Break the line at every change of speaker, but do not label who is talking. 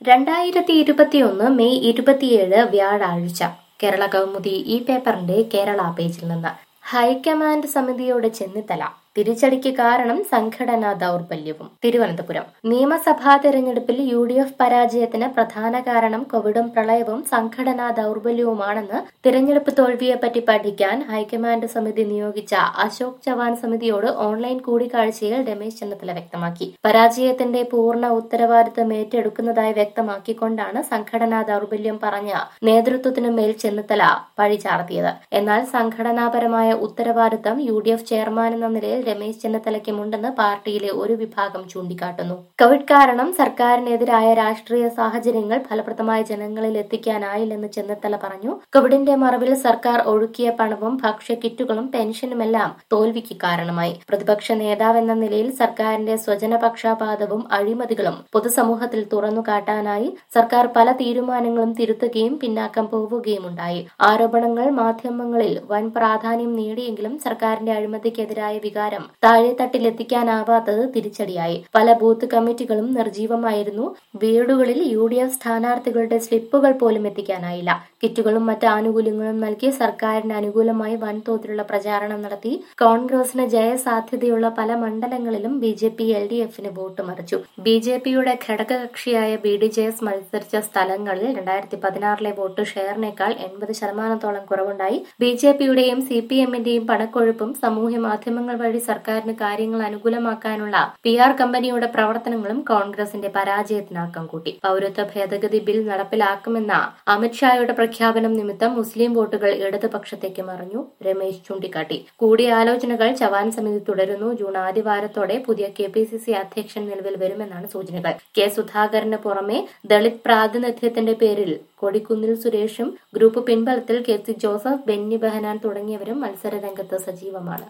രണ്ടായിരത്തി ഇരുപത്തിയൊന്ന് മെയ് ഇരുപത്തിയേഴ് വ്യാഴാഴ്ച കേരള കൗമുദി ഈ പേപ്പറിന്റെ കേരള പേജിൽ നിന്ന് ഹൈക്കമാൻഡ് സമിതിയോട് ചെന്നിത്തല തിരിച്ചടിക്ക് കാരണം സംഘടനാ ദൗർബല്യവും തിരുവനന്തപുരം നിയമസഭാ തെരഞ്ഞെടുപ്പിൽ യു ഡി എഫ് പരാജയത്തിന് പ്രധാന കാരണം കോവിഡും പ്രളയവും സംഘടനാ ദൗർബല്യവുമാണെന്ന് തിരഞ്ഞെടുപ്പ് തോൽവിയെപ്പറ്റി പഠിക്കാൻ ഹൈക്കമാൻഡ് സമിതി നിയോഗിച്ച അശോക് ചവാൻ സമിതിയോട് ഓൺലൈൻ കൂടിക്കാഴ്ചയിൽ രമേശ് ചെന്നിത്തല വ്യക്തമാക്കി പരാജയത്തിന്റെ പൂർണ്ണ ഉത്തരവാദിത്തം ഏറ്റെടുക്കുന്നതായി വ്യക്തമാക്കിക്കൊണ്ടാണ് സംഘടനാ ദൗർബല്യം പറഞ്ഞ നേതൃത്വത്തിനു മേൽ ചെന്നിത്തല പഴി ചാർത്തിയത് എന്നാൽ സംഘടനാപരമായ ഉത്തരവാദിത്തം യു ഡി എഫ് ചെയർമാൻ എന്ന നിലയിൽ രമേശ് ചെന്നിത്തലയ്ക്കുമുണ്ടെന്ന് പാർട്ടിയിലെ ഒരു വിഭാഗം ചൂണ്ടിക്കാട്ടുന്നു കോവിഡ് കാരണം സർക്കാരിനെതിരായ രാഷ്ട്രീയ സാഹചര്യങ്ങൾ ഫലപ്രദമായ ജനങ്ങളിൽ എത്തിക്കാനായില്ലെന്ന് ചെന്നിത്തല പറഞ്ഞു കോവിഡിന്റെ മറവിൽ സർക്കാർ ഒഴുക്കിയ പണവും ഭക്ഷ്യ കിറ്റുകളും പെൻഷനുമെല്ലാം തോൽവിക്ക് കാരണമായി പ്രതിപക്ഷ നേതാവെന്ന നിലയിൽ സർക്കാരിന്റെ സ്വജനപക്ഷപാതവും അഴിമതികളും പൊതുസമൂഹത്തിൽ തുറന്നു കാട്ടാനായി സർക്കാർ പല തീരുമാനങ്ങളും തിരുത്തുകയും പിന്നാക്കം പോവുകയുമുണ്ടായി ആരോപണങ്ങൾ മാധ്യമങ്ങളിൽ വൻ പ്രാധാന്യം നേടിയെങ്കിലും സർക്കാരിന്റെ അഴിമതിക്കെതിരായ വികാരം താഴെത്തട്ടിലെത്തിക്കാനാവാത്തത് തിരിച്ചടിയായി പല ബൂത്ത് കമ്മിറ്റികളും നിർജീവമായിരുന്നു വീടുകളിൽ യു ഡി എഫ് സ്ഥാനാർത്ഥികളുടെ സ്ലിപ്പുകൾ പോലും എത്തിക്കാനായില്ല കിറ്റുകളും മറ്റ് ആനുകൂല്യങ്ങളും നൽകി സർക്കാരിന് അനുകൂലമായി വൻതോതിലുള്ള പ്രചാരണം നടത്തി കോൺഗ്രസിന് ജയസാധ്യതയുള്ള പല മണ്ഡലങ്ങളിലും B J P L D എഫിന് വോട്ട് മറിച്ചു ബി ജെ പിയുടെ ഘടകകക്ഷിയായ ബി ഡി ജെ എസ് മത്സരിച്ച സ്ഥലങ്ങളിൽ രണ്ടായിരത്തി പതിനാറിലെ വോട്ട് ഷെയറിനേക്കാൾ എൺപത് ശതമാനത്തോളം കുറവുണ്ടായി ബി ജെ പിയുടെയും സി പി എമ്മിന്റെയും പണക്കൊഴുപ്പും സമൂഹ മാധ്യമങ്ങൾ വഴി സർക്കാരിന് കാര്യങ്ങൾ അനുകൂലമാക്കാനുള്ള പി ആർ കമ്പനിയുടെ പ്രവർത്തനങ്ങളും കോൺഗ്രസിന്റെ പരാജയത്തിനാക്കം കൂട്ടി പൌരത്വ ഭേദഗതി ബിൽ നടപ്പിലാക്കുമെന്ന അമിത്ഷായുടെ പ്രഖ്യാപനം നിമിത്തം മുസ്ലിം വോട്ടുകൾ ഇടതുപക്ഷത്തേക്ക് മറിഞ്ഞു രമേശ് ചൂണ്ടിക്കാട്ടി കൂടിയാലോചനകൾ ചവാൻ സമിതി തുടരുന്നു ജൂൺ ആദ്യവാരത്തോടെ പുതിയ കെ പി സി സി അധ്യക്ഷൻ നിലവിൽ വരുമെന്നാണ് സൂചനകൾ കെ സുധാകരന് പുറമെ ദളിത് പ്രാതിനിധ്യത്തിന്റെ പേരിൽ കൊടിക്കുന്നിൽ സുരേഷും ഗ്രൂപ്പ് പിൻബലത്തിൽ K C Joseph Benny Behanan തുടങ്ങിയവരും മത്സര രംഗത്ത് സജീവമാണ്